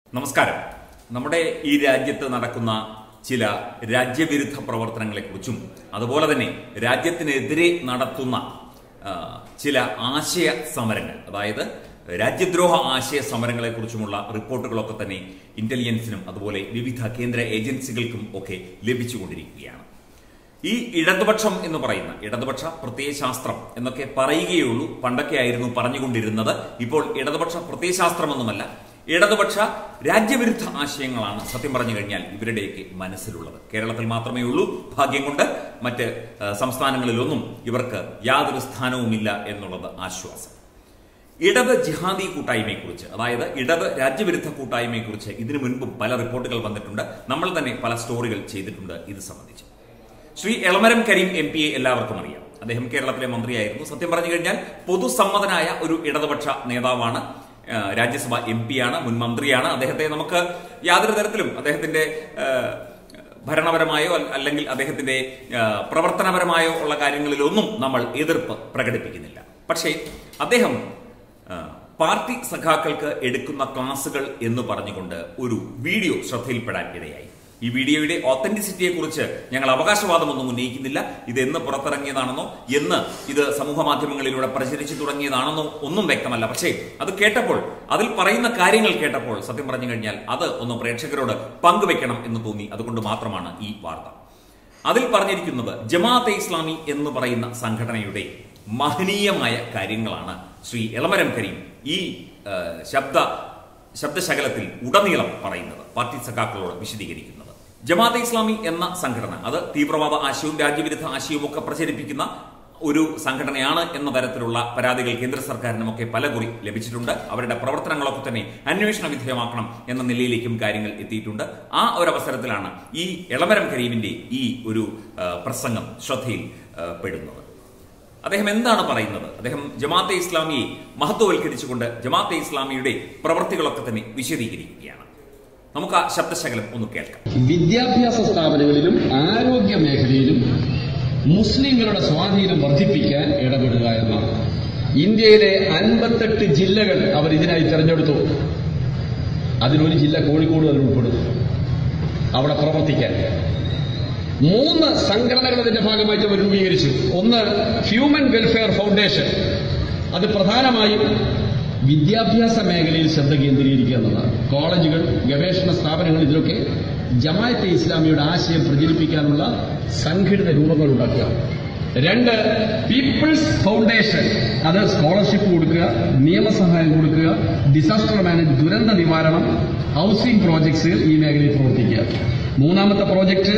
നമസ്കാരം നമ്മുടെ ഈ രാജ്യത്ത് നടക്കുന്ന ചില രാജ്യവിരുദ്ധ പ്രവർത്തനങ്ങളെക്കുറിച്ചും അതുപോലെ തന്നെ രാജ്യത്തിനെതിരെ നടത്തുന്ന ആ, ചില ആശയ സമരങ്ങൾ അതായത് രാജ്യദ്രോഹ ആശയ സമരങ്ങളെക്കുറിച്ചുമുള്ള റിപ്പോർട്ടുകളൊക്കെ തന്നെ ഇന്റലിജൻസിനും അതുപോലെ വിവിധ കേന്ദ്ര ഏജൻസികൾക്കും ഒക്കെ ലഭിച്ചുകൊണ്ടിരിക്കുകയാണ് ഈ ഇടതുപക്ഷം എന്ന് പറയുന്ന ഇടതുപക്ഷ പ്രത്യയശാസ്ത്രം എന്നൊക്കെ പറയുകയുള്ളൂ പണ്ടൊക്കെ ആയിരുന്നു പറഞ്ഞുകൊണ്ടിരുന്നത് ഇപ്പോൾ ഇടതുപക്ഷ പ്രത്യയശാസ്ത്രമൊന്നുമല്ല ഇടതുപക്ഷ രാജ്യവിരുദ്ധ ആശയങ്ങളാണ് സത്യം പറഞ്ഞു കഴിഞ്ഞാൽ ഇവരുടെയൊക്കെ മനസ്സിലുള്ളത് കേരളത്തിൽ മാത്രമേ ഉള്ളൂ ഭാഗ്യം കൊണ്ട് മറ്റ് ആ, സംസ്ഥാനങ്ങളിലൊന്നും ഇവർക്ക് യാതൊരു സ്ഥാനവുമില്ല എന്നുള്ളത് ആശ്വാസം ഇടത് ജിഹാദി കൂട്ടായ്മയെക്കുറിച്ച് അതായത് ഇടത് രാജ്യവിരുദ്ധ കൂട്ടായ്മയെക്കുറിച്ച് ഇതിനു മുൻപും പല റിപ്പോർട്ടുകൾ വന്നിട്ടുണ്ട് നമ്മൾ തന്നെ പല സ്റ്റോറികൾ ചെയ്തിട്ടുണ്ട് ഇത് സംബന്ധിച്ച് ശ്രീ എളമരം കരീം എം പിയെ എല്ലാവർക്കും അറിയാം അദ്ദേഹം കേരളത്തിലെ മന്ത്രിയായിരുന്നു സത്യം പറഞ്ഞു കഴിഞ്ഞാൽ പൊതുസമ്മതനായ ഒരു ഇടതുപക്ഷ നേതാവാണ് ആ, രാജ്യസഭ എം പിയാണ് മുൻ മന്ത്രിയാണ് അദ്ദേഹത്തെ നമുക്ക് യാതൊരു തരത്തിലും അദ്ദേഹത്തിന്റെ ആ, ഭരണപരമായോ അല്ല- അല്ലെങ്കിൽ അദ്ദേഹത്തിന്റെ ആ, പ്രവർത്തനപരമായോ ഉള്ള കാര്യങ്ങളിലൊന്നും നമ്മൾ എതിർപ്പ് പ്രകടിപ്പിക്കുന്നില്ല പക്ഷേ അദ്ദേഹം ആ, പാർട്ടി സഖാക്കൾക്ക് എടുക്കുന്ന ക്ലാസുകൾ എന്ന് പറഞ്ഞുകൊണ്ട് ഒരു വീഡിയോ ശ്രദ്ധയിൽപ്പെടാൻ ഇടയായി ഈ വീഡിയോയുടെ ഓത്തന്റിസിറ്റിയെ കുറിച്ച് ഞങ്ങൾ അവകാശവാദമൊന്നും ഉന്നയിക്കുന്നില്ല ഇത് എന്ന് പുറത്തിറങ്ങിയതാണെന്നോ എന്ന് ഇത് സമൂഹ മാധ്യമങ്ങളിലൂടെ പ്രചരിച്ചു തുടങ്ങിയതാണെന്നോ ഒന്നും വ്യക്തമല്ല പക്ഷേ അത് കേട്ടപ്പോൾ അതിൽ പറയുന്ന കാര്യങ്ങൾ കേട്ടപ്പോൾ സത്യം പറഞ്ഞു കഴിഞ്ഞാൽ അത് ഒന്ന് പ്രേക്ഷകരോട് പങ്കുവെക്കണം എന്ന് തോന്നി അതുകൊണ്ട് മാത്രമാണ് ഈ വാർത്ത അതിൽ പറഞ്ഞിരിക്കുന്നത് ജമാഅത്തെ ഇസ്ലാമി എന്ന് പറയുന്ന സംഘടനയുടെ മഹനീയമായ കാര്യങ്ങളാണ് ശ്രീ എളമരം കരീം ഈ ആ, ശബ്ദ ശബ്ദശകലത്തിൽ ഉടനീളം പറയുന്നത് പാർട്ടി സഖാക്കളോട് വിശദീകരിക്കുന്നത് ജമാഅത്തെ ഇസ്ലാമി എന്ന സംഘടന അത് തീവ്രവാദ ആശയവും രാജ്യവിരുദ്ധ ആശയവും ഒക്കെ പ്രചരിപ്പിക്കുന്ന ഒരു സംഘടനയാണ് എന്ന തരത്തിലുള്ള പരാതികൾ കേന്ദ്ര സർക്കാരിനുമൊക്കെ പലകുറി ലഭിച്ചിട്ടുണ്ട് അവരുടെ പ്രവർത്തനങ്ങളൊക്കെ തന്നെ അന്വേഷണ വിധേയമാക്കണം എന്ന നിലയിലേക്കും കാര്യങ്ങൾ എത്തിയിട്ടുണ്ട് ആ ഒരു അവസരത്തിലാണ് ഈ എളമരം കരീമിന്റെ ഈ ഒരു ആ, പ്രസംഗം ശ്രദ്ധയിൽ ആ, പെടുന്നത് അദ്ദേഹം എന്താണ് പറയുന്നത് അദ്ദേഹം ജമാഅത്തെ ഇസ്ലാമിയെ മഹത്വവൽക്കരിച്ചുകൊണ്ട് ജമാഅത്തെ ഇസ്ലാമിയുടെ പ്രവർത്തികളൊക്കെ തന്നെ വിശദീകരിക്കുകയാണ് നമുക്ക് ആ ശബ്ദശകലം ഒന്ന് കേൾക്കാം വിദ്യാഭ്യാസ സ്ഥാപനങ്ങളിലും ആരോഗ്യ മേഖലയിലും മുസ്ലിങ്ങളുടെ സ്വാധീനം വർദ്ധിപ്പിക്കാൻ ഇടപെടുക എന്നാണ് ഇന്ത്യയിലെ അൻപത്തെട്ട് ജില്ലകൾ അവർ ഇതിനായി തിരഞ്ഞെടുത്തു അതിലൊരു ജില്ല കോഴിക്കോട് അതിൽ ഉൾപ്പെടും അവിടെ പ്രവർത്തിക്കാൻ മൂന്ന് സംഘടനകൾ ഇതിന്റെ ഭാഗമായിട്ട് അവർ രൂപീകരിച്ചു ഒന്ന് ഹ്യൂമൻ വെൽഫെയർ ഫൗണ്ടേഷൻ അത് പ്രധാനമായും വിദ്യാഭ്യാസ മേഖലയിൽ ശ്രദ്ധ കേന്ദ്രീകരിക്കുക എന്നതാണ് കോളേജുകൾ ഗവേഷണ സ്ഥാപനങ്ങൾ ഇതിലൊക്കെ ജമായത്തെ ഇസ്ലാമിയുടെ ആശയം പ്രചരിപ്പിക്കാനുള്ള സംഘടിത രൂപങ്ങൾ ഉണ്ടാക്കുക രണ്ട് പീപ്പിൾസ് ഫൗണ്ടേഷൻ അത് സ്കോളർഷിപ്പ് കൊടുക്കുക നിയമസഹായം കൊടുക്കുക ഡിസാസ്റ്റർ മാനേജ് ദുരന്ത നിവാരണം ഹൗസിംഗ് പ്രോജക്ട്സ് ഈ മേഖലയിൽ പ്രവർത്തിക്കുക മൂന്നാമത്തെ project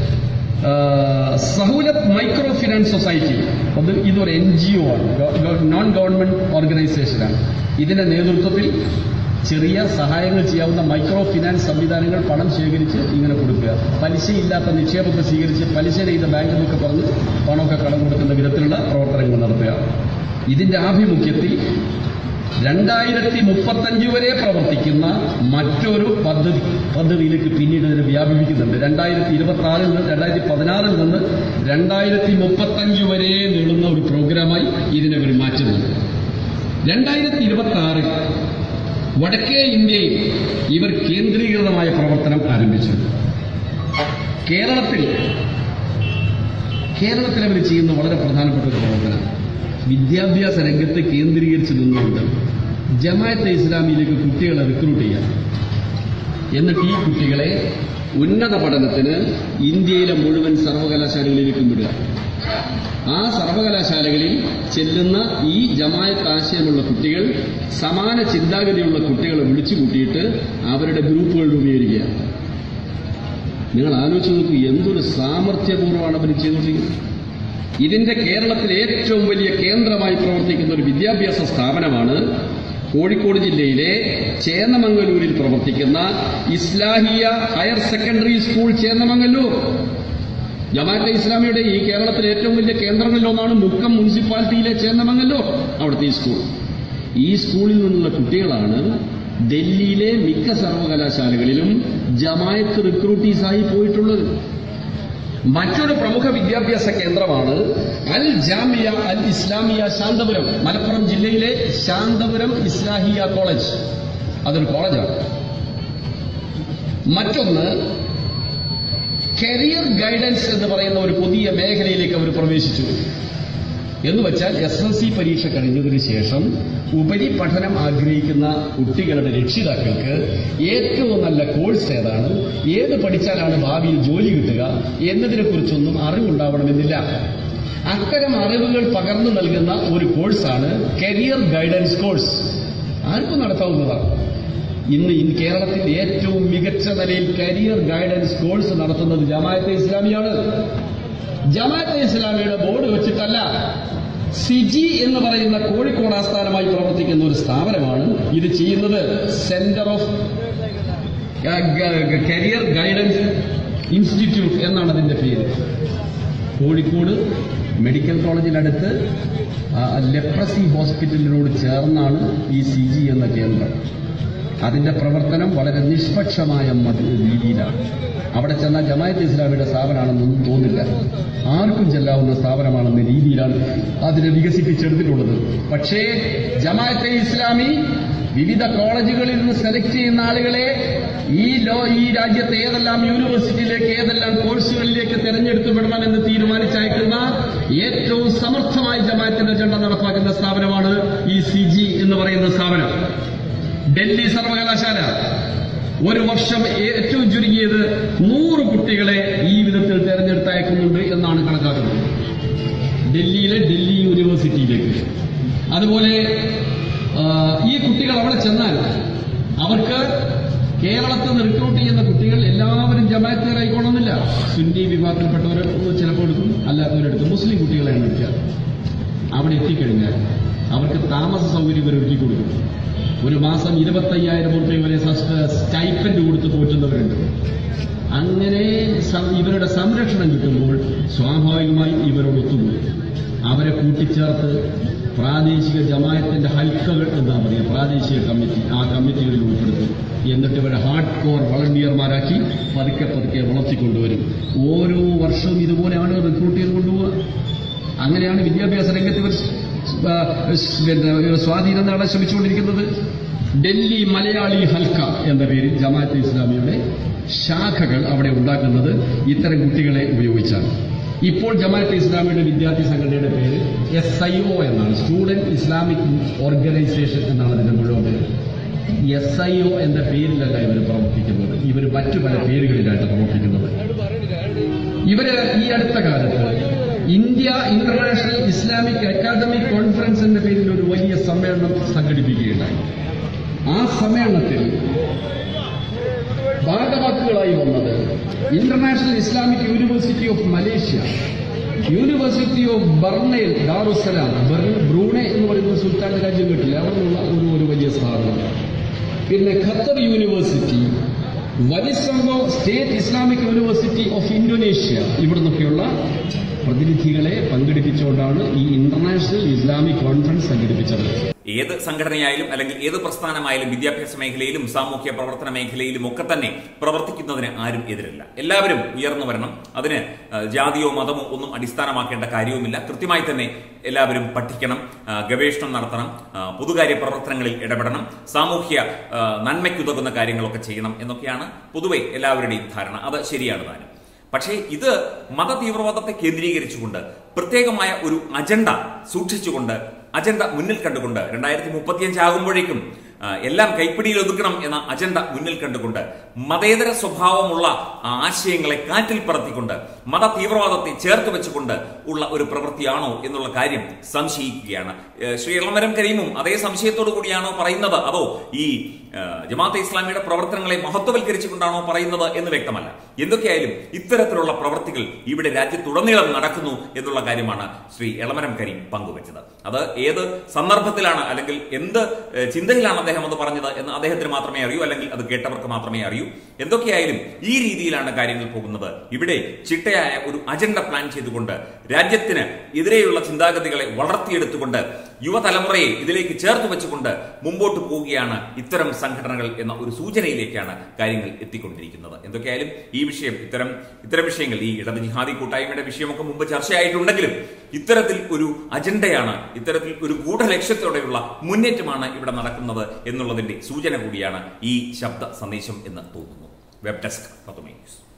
Sahulat micro finance society അത് ഇതൊരു എൻ ജി ഒ ആണ് നോൺ ഗവൺമെന്റ് ഓർഗനൈസേഷനാണ് ഇതിന്റെ നേതൃത്വത്തിൽ ചെറിയ സഹായങ്ങൾ ചെയ്യാവുന്ന മൈക്രോ ഫിനാൻസ് സംവിധാനങ്ങൾ പണം ശേഖരിച്ച് ഇങ്ങനെ കൊടുക്കുക പലിശയില്ലാത്ത നിക്ഷേപത്തെ സ്വീകരിച്ച് പലിശ ചെയ്ത ബാങ്ക് എന്നൊക്കെ പറഞ്ഞ് പണമൊക്കെ കടം കൊടുക്കുന്ന വിധത്തിലുള്ള പ്രവർത്തനങ്ങൾ നടത്തുക ഇതിന്റെ ആഭിമുഖ്യത്തിൽ രണ്ടായിരത്തി മുപ്പത്തഞ്ച് വരെ പ്രവർത്തിക്കുന്ന മറ്റൊരു പദ്ധതി പദ്ധതിയിലേക്ക് പിന്നീട് ഇതിനെ വ്യാപിപ്പിക്കുന്നുണ്ട് രണ്ടായിരത്തി ഇരുപത്തി ആറിൽ നിന്ന് രണ്ടായിരത്തി പതിനാറിൽ നിന്ന് രണ്ടായിരത്തി മുപ്പത്തഞ്ച് വരെ നീളുന്ന ഒരു പ്രോഗ്രാമായി ഇതിനെ ഒരു മാറ്റുന്നുണ്ട് രണ്ടായിരത്തി ഇരുപത്തി ആറിൽ വടക്കേ ഇന്ത്യയിൽ ഇവർ കേന്ദ്രീകൃതമായ പ്രവർത്തനം ആരംഭിച്ചു കേരളത്തിൽ കേരളത്തിൽ അവർ ചെയ്യുന്ന വളരെ പ്രധാനപ്പെട്ട ഒരു പ്രവർത്തനം വിദ്യാഭ്യാസ രംഗത്ത് കേന്ദ്രീകരിച്ച് നിന്നുകൊണ്ട് ജമായത്തെ ഇസ്ലാമിയിലേക്ക് കുട്ടികളെ റിക്രൂട്ട് ചെയ്യാം എന്നിട്ട് ഈ കുട്ടികളെ ഉന്നത പഠനത്തിന് ഇന്ത്യയിലെ മുഴുവൻ സർവകലാശാലകളിലേക്കും വിടുക ആ സർവകലാശാലകളിൽ ചെല്ലുന്ന ഈ ജമായത്ത് ആശയമുള്ള കുട്ടികൾ സമാന ചിന്താഗതിയുള്ള കുട്ടികളെ വിളിച്ചു കൂട്ടിയിട്ട് അവരുടെ ഗ്രൂപ്പുകൾ രൂപീകരിക്കുക നിങ്ങൾ ആലോചിച്ച് നോക്കൂ എന്തൊരു സാമർഥ്യപൂർവ്വമാണ് അവർ ചെയ്തുകൊണ്ടിരിക്കുന്നത് ഇതിന്റെ കേരളത്തിലെ ഏറ്റവും വലിയ കേന്ദ്രമായി പ്രവർത്തിക്കുന്ന ഒരു വിദ്യാഭ്യാസ സ്ഥാപനമാണ് കോഴിക്കോട് ജില്ലയിലെ ചേന്നമംഗലൂരിൽ പ്രവർത്തിക്കുന്ന Islahiya higher secondary school Chennamangalur Jamaate ഇസ്ലാമിയുടെ ഈ കേരളത്തിലെ ഏറ്റവും വലിയ കേന്ദ്രങ്ങളിലൊന്നാണ് മുക്കം മുനിസിപ്പാലിറ്റിയിലെ ചേന്നമംഗലൂർ അവിടുത്തെ ഈ സ്കൂൾ ഈ സ്കൂളിൽ നിന്നുള്ള കുട്ടികളാണ് ഡൽഹിയിലെ മിക്ക സർവകലാശാലകളിലും ജമായത്ത് റിക്രൂട്ടീസായി പോയിട്ടുള്ളത് മറ്റൊരു പ്രമുഖ വിദ്യാഭ്യാസ കേന്ദ്രമാണ് അൽ ജാമിയ അൽ ഇസ്ലാമിയ ശാന്തപുരം മലപ്പുറം ജില്ലയിലെ ശാന്തപുരം ഇസ്ലാഹിയ കോളേജ് അതൊരു കോളേജാണ് മറ്റൊന്ന് കരിയർ ഗൈഡൻസ് എന്ന് പറയുന്ന ഒരു പുതിയ മേഖലയിലേക്ക് അവർ പ്രവേശിച്ചു എന്ന് വെച്ചാൽ എസ് എൽ സി പരീക്ഷ കഴിഞ്ഞതിന് ശേഷം ഉപരിപഠനം ആഗ്രഹിക്കുന്ന കുട്ടികളുടെ രക്ഷിതാക്കൾക്ക് ഏറ്റവും നല്ല കോഴ്സ് ഏതാണ് ഏത് പഠിച്ചാലാണ് ഭാവിയിൽ ജോലി കിട്ടുക എന്നതിനെക്കുറിച്ചൊന്നും അറിവുണ്ടാവണമെന്നില്ല അത്തരം അറിവുകൾ പകർന്നു നൽകുന്ന ഒരു കോഴ്സാണ് കരിയർ ഗൈഡൻസ് കോഴ്സ് ആർക്കും നടത്താവുന്നതാണ് ഇന്ന് ഈ കേരളത്തിൽ ഏറ്റവും മികച്ച നിലയിൽ കരിയർ ഗൈഡൻസ് കോഴ്സ് നടത്തുന്നത് ജമാഅത്തെ ഇസ്ലാമിയാണ് ജമാഅത്തെ ഇസ്ലാമിയുടെ ബോർഡ് വെച്ചിട്ടല്ല സിജി എന്ന് പറയുന്ന കോഴിക്കോട് ആസ്ഥാനമായി പ്രവർത്തിക്കുന്ന ഒരു സ്ഥാപനമാണ് ഇത് ചെയ്യുന്നത് centre of career guidance institute എന്നാണ് അതിന്റെ പേര് കോഴിക്കോട് മെഡിക്കൽ കോളേജിനടുത്ത് ആ, ലെപ്രസി ഹോസ്പിറ്റലിനോട് ചേർന്നാണ് ഈ സി ജി എന്ന കേന്ദ്രം അതിന്റെ പ്രവർത്തനം വളരെ നിഷ്പക്ഷമായ മതി- രീതിയിലാണ് അവിടെ ചെന്നാൽ ജമായത്ത് ഇസ്ലാമിയുടെ സ്ഥാപനമാണെന്നൊന്നും തോന്നില്ല ആർക്കും ചെല്ലാവുന്ന സ്ഥാപനമാണെന്ന രീതിയിലാണ് അതിനെ വികസിപ്പിച്ചെടുത്തിട്ടുള്ളത് പക്ഷേ ജമായത്തെ ഇസ്ലാമി വിവിധ കോളേജുകളിൽ നിന്ന് സെലക്ട് ചെയ്യുന്ന ആളുകളെ ഈ ലോ ഈ രാജ്യത്തെ ഏതെല്ലാം യൂണിവേഴ്സിറ്റിയിലേക്ക് ഏതെല്ലാം കോഴ്സുകളിലേക്ക് തെരഞ്ഞെടുത്തു വിടണമെന്ന് തീരുമാനിച്ചയക്കുന്ന ഏറ്റവും സമർത്ഥമായി ജമാഅത്തിന്റെ അജണ്ട നടപ്പാക്കുന്ന സ്ഥാപനമാണ് ഈ സി ജി എന്ന് പറയുന്ന സ്ഥാപനം ഡൽഹി സർവകലാശാല ഒരു വർഷം ഏറ്റവും ചുരുങ്ങിയത് നൂറ് കുട്ടികളെ ഈ വിധത്തിൽ തെരഞ്ഞെടുത്തയക്കുന്നുണ്ട് എന്നാണ് കണക്കാക്കുന്നത് ഡൽഹിയിലെ ഡൽഹി യൂണിവേഴ്സിറ്റിയിലേക്ക് അതുപോലെ ആ, ഈ കുട്ടികൾ അവിടെ ചെന്നാൽ അവർക്ക് കേരളത്തിൽ നിന്ന് റിക്രൂട്ട് ചെയ്യുന്ന കുട്ടികൾ എല്ലാവരും ജമാഅത്തുകാരായിക്കോണമെന്നില്ല സുന്നി വിഭാഗത്തിൽപ്പെട്ടവർ ചിലപ്പോൾ എടുക്കും അല്ലാത്തവരെടുക്കും മുസ്ലിം കുട്ടികളെയാണ് എടുക്കുക അവിടെ എത്തിക്കഴിഞ്ഞാൽ അവർക്ക് താമസ സൗകര്യം ഇവർ ഒരുക്കി കൊടുക്കും ഒരു മാസം ഇരുപത്തയ്യായിരം രൂപ വരെ സ്റ്റൈപ്പൻഡ് കൊടുത്ത് പോറ്റുന്നവരുണ്ട് അങ്ങനെ സം- ഇവരുടെ സംരക്ഷണം കിട്ടുമ്പോൾ സ്വാഭാവികമായി ഇവരോട് ഒത്തുപോയി അവരെ കൂട്ടിച്ചേർത്ത് പ്രാദേശിക ജമായത്തിന്റെ ഹൽക്കകൾ എന്താ പറയുക പ്രാദേശിക കമ്മിറ്റി ആ കമ്മിറ്റികളിൽ ഉൾപ്പെടുത്തും എന്നിട്ട് ഇവരെ ഹാർഡ് കോർ വളണ്ടിയർമാരാക്കി പതുക്കെ പതുക്കെ വളർത്തിക്കൊണ്ടുവരും ഓരോ വർഷവും ഇതുപോലെയാണ് റിക്രൂട്ട് ചെയ്ത് കൊണ്ടുപോവുക അങ്ങനെയാണ് വിദ്യാഭ്യാസ രംഗത്ത് ഇവർ സ്- ആ, സ് പിന്നെ സ്വാധീനം നേടാൻ ശ്രമിച്ചുകൊണ്ടിരിക്കുന്നത് ഡൽഹി മലയാളി ഹൽക്ക എന്ന പേരിൽ ജമാഅത്തെ ഇസ്ലാമിയുടെ ശാഖകൾ അവിടെ ഉണ്ടാക്കുന്നത് ഇത്തരം കുട്ടികളെ ഉപയോഗിച്ചാണ് ഇപ്പോൾ ജമാഅത്തെ ഇസ്ലാമിയുടെ വിദ്യാർത്ഥി സംഘടനയുടെ പേര് എസ് ഐ ഒ എന്നാണ് സ്റ്റുഡന്റ് ഇസ്ലാമിക് ഓർഗനൈസേഷൻ എന്നാണ് അതിന്റെ മുഴുവൻ പേര് എസ് ഐ ഒ എന്ന പേരിലല്ല ഇവർ പ്രവർത്തിക്കുന്നത് ഇവർ മറ്റു പല പേരുകളിലാണ് പ്രവർത്തിക്കുന്നത് ഇവര് ഈ അടുത്ത കാലത്ത് India international Islamic academic conference എന്ന പേരിൽ ഒരു വലിയ സമ്മേളനം സംഘടിപ്പിക്കുകയുണ്ടായി ആ സമ്മേളനത്തിൽ ഭാഗവാക്കുകളായി വന്നത് international Islamic university of Malaysia university of ബർണയിൽ ദാറുസലാം ബർ- ബ്രൂണെ എന്ന് പറയുന്ന സുൽത്താന്റെ രാജ്യം കേട്ടില്ല അവിടെ നിന്നുള്ള ഒരു ഒരു വലിയ സ്ഥാപനം പിന്നെ Qatar university Walisongo state Islamic university of Indonesia ഇവിടെ നിന്നൊക്കെയുള്ള പ്രതിനിധികളെ പങ്കെടുപ്പിച്ചുകൊണ്ടാണ് ഈ ഇന്റർനാഷണൽ ഇസ്ലാമിക് കോൺഫറൻസ് സംഘടിപ്പിച്ചത് ഏത് സംഘടനയായാലും അല്ലെങ്കിൽ ഏത് പ്രസ്ഥാനമായാലും വിദ്യാഭ്യാസ മേഖലയിലും സാമൂഹ്യ പ്രവർത്തന മേഖലയിലും ഒക്കെ തന്നെ പ്രവർത്തിക്കുന്നതിന് ആരും എതിരല്ല എല്ലാവരും ഉയർന്നു വരണം അതിന് ആ, ജാതിയോ മതമോ ഒന്നും അടിസ്ഥാനമാക്കേണ്ട കാര്യവുമില്ല കൃത്യമായി തന്നെ എല്ലാവരും പഠിക്കണം ആ, ഗവേഷണം നടത്തണം ആ, പൊതുകാര്യ പ്രവർത്തനങ്ങളിൽ ഇടപെടണം സാമൂഹ്യ ആ, നന്മയ്ക്കുതകുന്ന കാര്യങ്ങളൊക്കെ ചെയ്യണം എന്നൊക്കെയാണ് പൊതുവെ എല്ലാവരുടെയും ധാരണ അത് ശരിയാണ് താനും പക്ഷേ ഇത് മതതീവ്രവാദത്തെ കേന്ദ്രീകരിച്ചുകൊണ്ട് പ്രത്യേകമായ ഒരു അജണ്ട സൂക്ഷിച്ചുകൊണ്ട് അജണ്ട മുന്നിൽ കണ്ടുകൊണ്ട് രണ്ടായിരത്തി മുപ്പത്തിയഞ്ച് ആകുമ്പോഴേക്കും ആ, എല്ലാം കൈപ്പിടിയിൽ ഒതുക്കണം എന്ന അജണ്ട മുന്നിൽ കണ്ടുകൊണ്ട് മതേതര സ്വഭാവമുള്ള ആശയങ്ങളെ കാറ്റിൽ പറത്തിക്കൊണ്ട് മത തീവ്രവാദത്തെ ചേർത്ത് വെച്ചുകൊണ്ട് ഉള്ള ഒരു പ്രവൃത്തിയാണോ എന്നുള്ള കാര്യം സംശയിക്കുകയാണ് ഏ, ശ്രീ ഇളമരം കരീമും അതേ സംശയത്തോടു കൂടിയാണോ പറയുന്നത് അതോ ഈ ആ, ജമാഅത്തെ ഇസ്ലാമിയുടെ പ്രവർത്തനങ്ങളെ മഹത്വവൽക്കരിച്ചുകൊണ്ടാണോ പറയുന്നത് എന്ന് വ്യക്തമല്ല എന്തൊക്കെയായാലും ഇത്തരത്തിലുള്ള പ്രവൃത്തികൾ ഇവിടെ രാജ്യത്തുടനീളം നടക്കുന്നു എന്നുള്ള കാര്യമാണ് ശ്രീ എളമരം കരീം പങ്കുവച്ചത് അത് ഏത് സന്ദർഭത്തിലാണ് അല്ലെങ്കിൽ എന്ത് ഏഹ്, ചിന്തയിലാണ് അദ്ദേഹം അത് പറഞ്ഞത് എന്ന് അദ്ദേഹത്തിന് മാത്രമേ അറിയൂ അല്ലെങ്കിൽ അത് കേട്ടവർക്ക് മാത്രമേ അറിയൂ എന്തൊക്കെയായാലും ഈ രീതിയിലാണ് കാര്യങ്ങൾ പോകുന്നത് ഇവിടെ ചിട്ടയായ ഒരു അജണ്ട പ്ലാൻ ചെയ്തുകൊണ്ട് രാജ്യത്തിന് എതിരെയുള്ള ചിന്താഗതികളെ വളർത്തിയെടുത്തുകൊണ്ട് യുവതലമുറയെ ഇതിലേക്ക് ചേർത്ത് വെച്ചുകൊണ്ട് മുമ്പോട്ട് പോവുകയാണ് ഇത്തരം സംഘടനകൾ എന്ന ഒരു സൂചനയിലേക്കാണ് കാര്യങ്ങൾ എത്തിക്കൊണ്ടിരിക്കുന്നത് എന്തൊക്കെയായാലും ഈ വിഷയം ഇത്തരം ഇത്തരം വിഷയങ്ങൾ ഈ ഇടത് ജിഹാദി കൂട്ടായ്മയുടെ വിഷയമൊക്കെ മുമ്പ് ചർച്ചയായിട്ടുണ്ടെങ്കിലും ഇത്തരത്തിൽ ഒരു അജണ്ടയാണ് ഇത്തരത്തിൽ ഒരു ഗൂഢലക്ഷ്യത്തോടെയുള്ള മുന്നേറ്റമാണ് ഇവിടെ നടക്കുന്നത് എന്നുള്ളതിന്റെ സൂചന കൂടിയാണ് ഈ ശബ്ദ സന്ദേശം എന്ന് തോന്നുന്നു വെബ് ഡെസ്ക് പത്തുമൈ ന്യൂസ്